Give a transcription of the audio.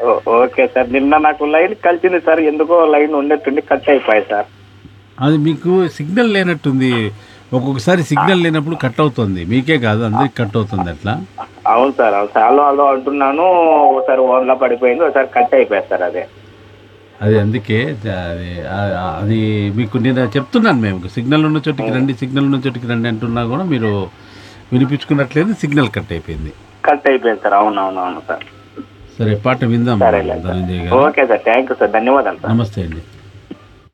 ఓ- okay sir నిన్న నాకు line కలిసింది సార్ ఎందుకో లైన్ ఉండేట్టుండి కట్ అయిపోయాయి సార్ అది మీకు సిగ్నల్ లేనట్టుంది ఒక్కొక్కసారి సిగ్నల్ లేనప్పుడు కట్ అవుతుంది మీకే కాదు అందరికి కట్ అవుతుంది అట్లా అవును సార్ అవును సార్ హలో హలో అంటున్నాను ఒకసారి ఓన్లో పడిపోయింది ఒకసారి కట్ అయిపోయింది సార్ అదే అది అందుకే అది ఆ- అది మీకు నేను చెప్తున్నాను మేము సిగ్నల్ ఉన్న చోటికి రండి సిగ్నల్ ఉన్న చోటికి రండి అంటున్నా కూడా మీరు వినిపించుకున్నట్లేదు సిగ్నల్ కట్ అయిపోయింది కట్ అయిపోయింది సార్ అవును అవును అవును సార్ సరే పాట విందాం సరేలే సార్ ధనంజయ్ గారు okay sir thank you sir ధన్యవాదాలు సార్ నమస్తే అండి